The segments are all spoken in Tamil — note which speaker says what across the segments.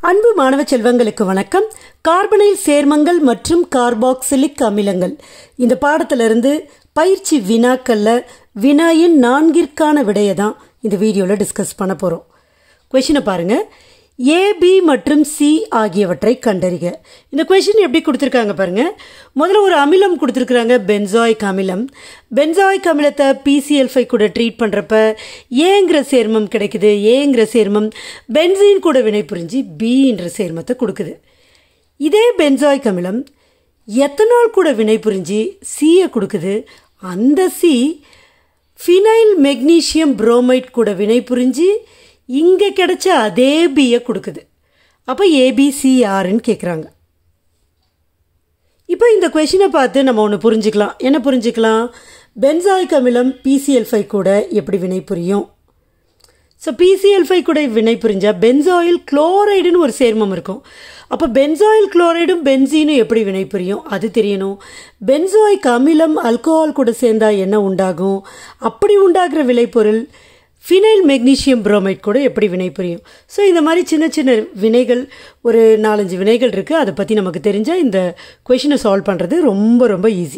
Speaker 1: அன்பு மாணவ செல்வங்களுக்கு வணக்கம் கார்பனைல் சேர்மங்கள் மற்றும் கார்பாக்சிலிக் அமிலங்கள் இந்த பாடத்திலிருந்து பயிற்சி வினாக்கள்ல வினாயின் நான்கிற்கான விடையை தான் இந்த வீடியோவில் டிஸ்கஸ் பண்ண போகிறோம் கொஷினை பாருங்க ஏ பி மற்றும் சி ஆகியவற்றை கண்டறிக இந்த கொஷின் எப்படி கொடுத்துருக்காங்க பாருங்க முதல்ல ஒரு அமிலம் கொடுத்துருக்குறாங்க பென்சாயிக் அமிலம் பென்சாயிக் அமிலத்தை பிசிஎல் ஃபைவ் கூட ட்ரீட் பண்ணுறப்ப ஏங்கிற சேர்மம் கிடைக்குது ஏங்கிற சேர்மம் பென்சீன் கூட வினை புரிஞ்சு பின்ற சேர்மத்தை கொடுக்குது இதே பென்சாயிக் அமிலம் எத்தனால் கூட வினை புரிஞ்சு சியை கொடுக்குது அந்த சி ஃபினைல் மெக்னீஷியம் புரோமைட் கூட வினை புரிஞ்சு இங்கே கிடைச்ச அதே பியை கொடுக்குது அப்போ ஏபிசிஆர்னு கேட்குறாங்க இப்போ இந்த கொஷினை பார்த்து நம்ம ஒன்று புரிஞ்சுக்கலாம் என்ன புரிஞ்சுக்கலாம் பென்சாயிக் அமிலம் பிசிஎல் ஃபைவ் கூட எப்படி வினை புரியும் ஸோ பிசிஎல் ஃபைவ் கூட வினை புரிஞ்சால் பென்சாயில் குளோரைடுன்னு ஒரு சேர்மம் இருக்கும் அப்போ பென்சாயில் குளோரைடும் பென்சீனும் எப்படி வினை புரியும் அது தெரியணும் பென்சாயிக் அமிலம் அல்கோஹால் கூட சேர்ந்தா என்ன உண்டாகும் அப்படி உண்டாகிற விளைபொருள் ஃபினைல் மெக்னீஷியம் புரோமைட் கூட எப்படி வினை புரியும் ஸோ இந்த மாதிரி சின்ன சின்ன வினைகள் ஒரு நாலஞ்சு வினைகள் இருக்குது அதை பற்றி நமக்கு தெரிஞ்சால் இந்த கொஷினை சால்வ் பண்ணுறது ரொம்ப ரொம்ப ஈஸி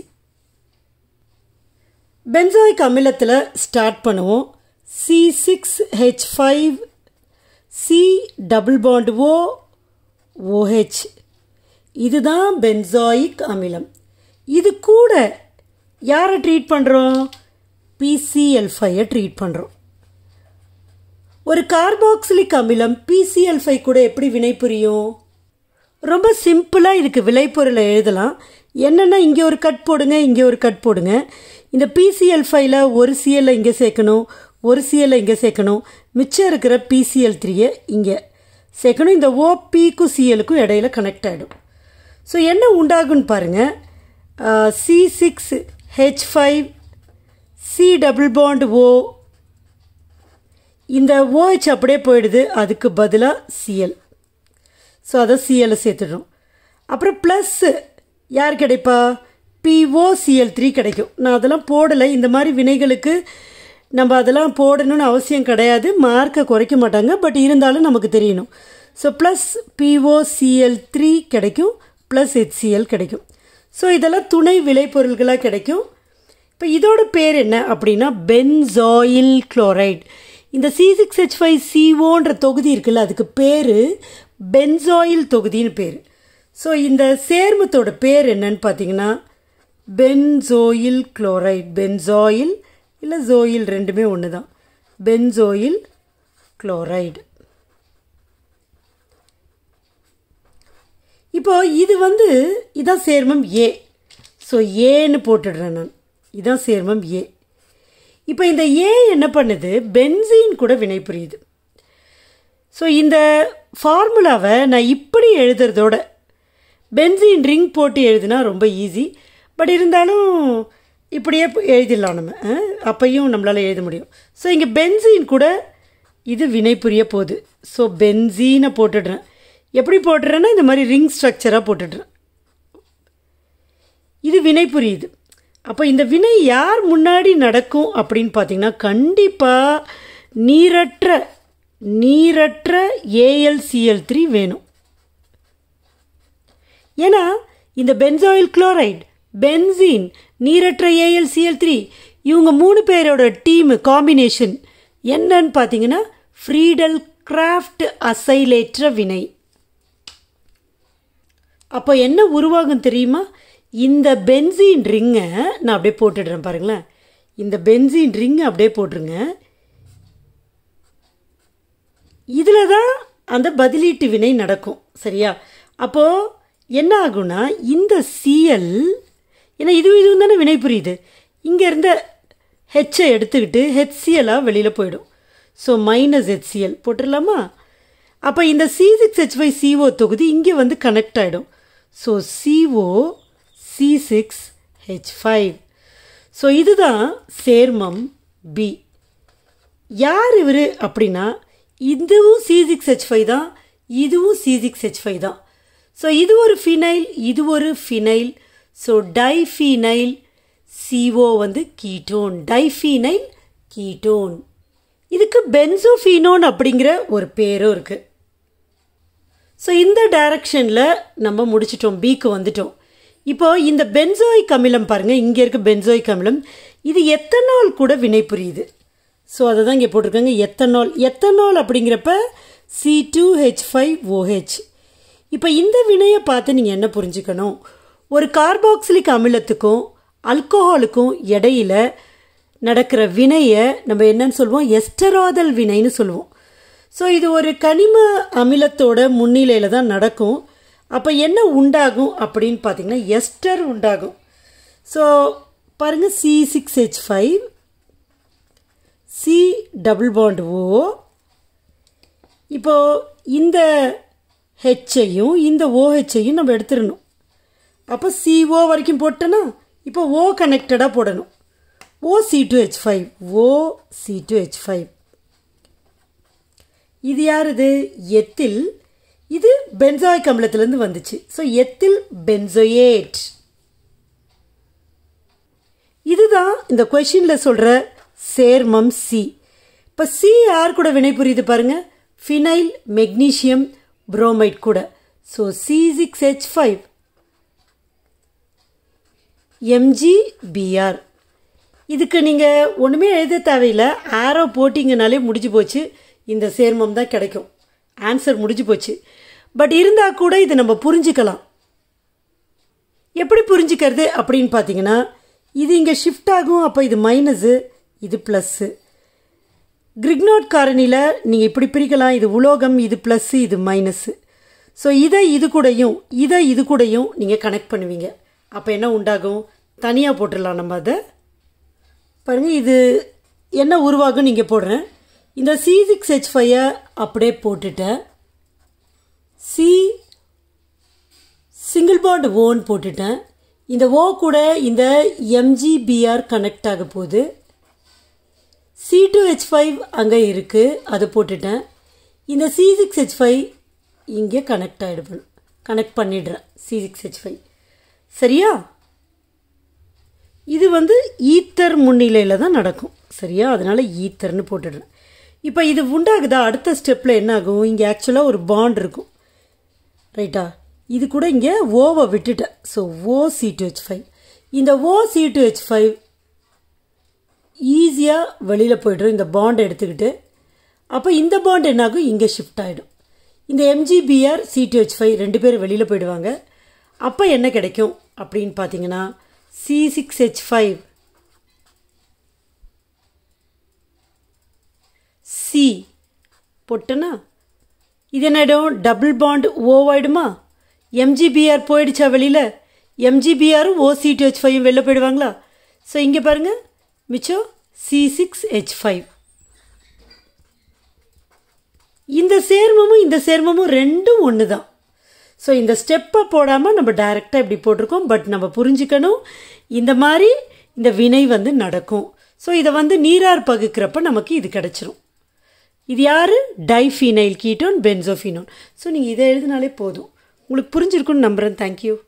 Speaker 1: பென்சாயிக் அமிலத்தில் ஸ்டார்ட் பண்ணுவோம் C six H five C double bond O O H இதுதான் பென்சாயிக் அமிலம் இது கூட யாரை ட்ரீட் பண்ணுறோம் பிசிஎல் ஃபைவை ட்ரீட் பண்ணுறோம் ஒரு கார்பாக்சிலிக் அமிலம் பிசிஎல் ஃபைவ் கூட எப்படி வினை புரியும் ரொம்ப சிம்பிளாக இதுக்கு விளைபொருளை எழுதலாம் என்னென்னா இங்கே ஒரு கட் போடுங்க இங்கே ஒரு கட் போடுங்க இந்த பிசிஎல் ஃபைவ்ல ஒரு சிஎல்லை இங்கே சேர்க்கணும் ஒரு சிஎல்லை இங்கே சேர்க்கணும் மிச்சம் இருக்கிற பிசிஎல் த்ரீயை இங்கே சேர்க்கணும் இந்த ஓபிக்கும் சிஎலுக்கும் இடையில கனெக்ட் ஆகிடும் ஸோ என்ன உண்டாகுன்னு பாருங்கள் C six H five C double bond O இந்த ஓஹெச் அப்படியே போயிடுது அதுக்கு பதிலாக சிஎல் ஸோ அதை சிஎல்லை சேர்த்துடுறோம் அப்புறம் ப்ளஸ்ஸு யார் கிடைப்பா பிஓசிஎல் த்ரீ கிடைக்கும் நான் அதெல்லாம் போடலை இந்த மாதிரி வினைகளுக்கு நம்ம அதெல்லாம் போடணும்னு அவசியம் கிடையாது மார்க்கை குறைக்க மாட்டாங்க பட் இருந்தாலும் நமக்கு தெரியணும் ஸோ ப்ளஸ் பிஓசிஎல் த்ரீ கிடைக்கும் ப்ளஸ் ஹெச்சிஎல் கிடைக்கும் ஸோ இதெல்லாம் துணை விளைபொருள்களாக கிடைக்கும் இப்போ இதோட பேர் என்ன அப்படின்னா பென்சாயில் குளோரைட் இந்த சி சிக்ஸ் ஹெச் ஃபைவ் சிஓன்ற தொகுதி இருக்குல்ல அதுக்கு பேர் பென்சாயில் தொகுதின்னு பேர் ஸோ இந்த சேர்மத்தோட பேர் என்னன்னு பார்த்தீங்கன்னா பென்சோயில் குளோரைட் பென்சாயில் இல்லை ஜோயில் ரெண்டுமே ஒன்று தான் பென்சோயில் குளோரைடு இப்போ இது வந்து இதான் சேர்மம் ஏ ஸோ ஏன்னு போட்டுடுறேன் நான் இதான் சேர்மம் ஏ இப்போ இந்த ஏ என்ன பண்ணுது பென்சீன் கூட வினை புரியுது ஸோ இந்த ஃபார்முலாவை நான் இப்படி எழுதுறதோட பென்சீன் ரிங் போட்டு எழுதுனா ரொம்ப ஈஸி பட் இருந்தாலும் இப்படியே எழுதிடலாம் நம்ம அப்பையும் நம்மளால் எழுத முடியும் ஸோ இங்கே பென்சீன் கூட இது வினை புரிய போகுது ஸோ பென்சீனை போட்டுடுறேன் எப்படி போட்டுறேன்னா இந்த மாதிரி ரிங் ஸ்ட்ரக்சராக போட்டுடுறேன் இது வினை புரியுது அப்போ இந்த வினை யார் முன்னாடி நடக்கும் அப்படின்னு பார்த்தீங்கன்னா கண்டிப்பாக நீரற்ற நீரற்ற ஏஎல்சிஎல் த்ரீ வேணும் ஏன்னா இந்த பென்சாயில் குளோரைட் பென்சீன் நீரற்ற ஏஎல்சிஎல் த்ரீ இவங்க மூணு பேரோட டீமு காம்பினேஷன் என்னன்னு பார்த்தீங்கன்னா ஃப்ரீடல் கிராஃப்ட் அசைலேற்ற வினை அப்போ என்ன உருவாகும் தெரியுமா இந்த பென்சீன் ரிங்கை நான் அப்படியே போட்டுடுறேன் பாருங்களேன் இந்த பென்சீன் ரிங்கை அப்படியே போட்டுருங்க இதில் தான் அந்த பதிலீட்டு வினை நடக்கும் சரியா அப்போது என்ன ஆகும்னா இந்த சிஎல் ஏன்னா இதுவும் இதுவும் தானே வினை புரியுது இங்கே இருந்த ஹெச்சை எடுத்துக்கிட்டு ஹெச்சிஎலாக வெளியில் போயிடும் ஸோ மைனஸ் ஹெச்சிஎல் போட்டுடலாமா அப்போ இந்த C six H five C O தொகுதி இங்கே வந்து கனெக்ட் ஆகிடும் so C O C six H five so இதுதான் சேர்மம் பி யார் இவர் அப்படின்னா இதுவும் சி சிக்ஸ் ஹெச் ஃபைவ் தான் இதுவும் சி சிக்ஸ் ஹெச் ஃபைவ் தான் ஸோ இது ஒரு ஃபினைல் இது ஒரு ஃபினைல் ஸோ டைஃபீனைல் சிஓ வந்து கீட்டோன் டைஃபீனைல் கீட்டோன் இதுக்கு பென்சோஃபீனோன் அப்படிங்கிற ஒரு பேரும் இருக்குது ஸோ இந்த டைரக்ஷனில் நம்ம முடிச்சிட்டோம் பிக்கு வந்துட்டோம் இப்போ இந்த பென்சோயிக் அமிலம் பாருங்கள் இங்கே இருக்க பென்சோயிக் அமிலம் இது எத்தனால் கூட வினை புரியுது ஸோ அதை தான் இங்கே போட்டிருக்காங்க எத்தனால் எத்தனால் அப்படிங்கிறப்ப C two H five O H இப்போ இந்த வினையை பார்த்து நீங்கள் என்ன புரிஞ்சுக்கணும் ஒரு கார்பாக்சிலிக் அமிலத்துக்கும் அல்கோஹாலுக்கும் இடையில நடக்கிற வினையை நம்ம என்னன்னு சொல்லுவோம் எஸ்டராதல் வினைன்னு சொல்லுவோம் ஸோ இது ஒரு கனிம அமிலத்தோட முன்னிலையில் தான் நடக்கும் அப்போ என்ன உண்டாகும் அப்படின்னு பார்த்தீங்கன்னா எஸ்டர் உண்டாகும் ஸோ பாருங்கள் C six H five C double bond O இப்போது இந்த ஹெச்சையும் இந்த ஓஹெச்சையும் நம்ம எடுத்துடணும் அப்போ சிஓ வரைக்கும் போட்டோன்னா இப்போ ஓ கனெக்டடாக போடணும் O C two H five O C two H five இது யார் இது எத்தில் இது பென்சாயிக் அமிலத்திலேருந்து வந்துச்சு ஸோ எத்தில் பென்சோயேட் இதுதான் இந்த கொஷினில் சொல்கிற சேர்மம் சி இப்போ சி யார் கூட வினை புரியுது பாருங்க ஃபினைல் மெக்னீஷியம் புரோமைட் கூட so C six H five M G B R இதுக்கு நீங்கள் ஒன்றுமே எழுத தேவையில்லை ஆரோ போட்டிங்கனாலே முடிஞ்சு போச்சு இந்த சேர்மம் தான் கிடைக்கும் ஆன்சர் முடிஞ்சு போச்சு பட் இருந்தால் கூட இதை நம்ம புரிஞ்சுக்கலாம் எப்படி புரிஞ்சுக்கிறது அப்படின்னு பார்த்தீங்கன்னா இது இங்கே ஷிஃப்ட் ஆகும் அப்போ இது மைனஸு இது ப்ளஸ்ஸு கிரிக்னாட் காரணியில் நீங்கள் இப்படி பிரிக்கலாம் இது உலோகம் இது ப்ளஸ்ஸு இது மைனஸு ஸோ இதை இது கூடயும் இதை இது கூடயும் நீங்கள் கனெக்ட் பண்ணுவீங்க அப்போ என்ன உண்டாகும் தனியாக போட்டுடலாம் நம்ம அதை பாருங்கள் இது என்ன உருவாகும் நீங்கள் போடுறேன் இந்த சி சிக்ஸ் ஹெச் ஃபைவை அப்படியே போட்டுட்டேன் சி சிங்கிள் பாண்ட் ஓன்னு போட்டுட்டேன் இந்த ஓ கூட இந்த எம்ஜிபிஆர் கனெக்ட் ஆக போகுது சி டூ ஹெச் ஃபைவ் அங்கே இருக்குது அதை போட்டுட்டேன் இந்த சி சிக்ஸ் ஹெச் ஃபைவ் இங்கே கனெக்ட் ஆகிடுவேன் கனெக்ட் பண்ணிடுறேன் சி சிக்ஸ் ஹெச் ஃபைவ் சரியா இது வந்து ஈத்தர் முன்னிலையில் தான் நடக்கும் சரியா அதனால் ஈத்தர்னு போட்டுடுறேன் இப்போ இது உண்டாகுதா அடுத்த ஸ்டெப்பில் என்ன ஆகும் இங்கே ஆக்சுவலாக ஒரு பாண்ட் இருக்கும் ரைட்டா இது கூட இங்கே ஓவை விட்டுட்டேன் so O C two H five இந்த O C two H five ஈஸியாக வெளியில் போய்டும் இந்த பாண்ட் எடுத்துக்கிட்டு அப்போ இந்த பாண்ட் என்னாகும் இங்கே ஷிஃப்ட் ஆகிடும் இந்த M G B R C two H five ரெண்டு பேரும் வெளியில் போயிடுவாங்க அப்போ என்ன கிடைக்கும் அப்படின்னு பார்த்தீங்கன்னா C six H five C போட்டனா இது என்னிடம் டபுள் பாண்ட் ஓவாயிடுமா எம்ஜிபிஆர் போயிடுச்சா வெளியில் எம்ஜிபிஆரும் ஓசி டூ ஹெச் ஃபைவ் வெளில போயிடுவாங்களா ஸோ இங்கே பாருங்கள் மிச்சம் சி சிக்ஸ் ஹெச் ஃபைவ் இந்த சேர்மமும் இந்த சேர்மமும் ரெண்டும் ஒன்று தான் ஸோ இந்த ஸ்டெப்பை போடாமல் நம்ம டைரெக்டாக இப்படி போட்டிருக்கோம் பட் நம்ம புரிஞ்சுக்கணும் இந்த மாதிரி இந்த வினை வந்து நடக்கும் ஸோ இதை வந்து நீரார் பகுக்கிறப்ப நமக்கு இது கிடச்சிரும் இது யார் டைஃபீனைல் கீட்டோன் பென்சோஃபினோன் ஸோ நீங்கள் இதை எழுதினாலே போதும் உங்களுக்கு புரிஞ்சிருக்குன்னு நம்புகிறேன் தேங்க்யூ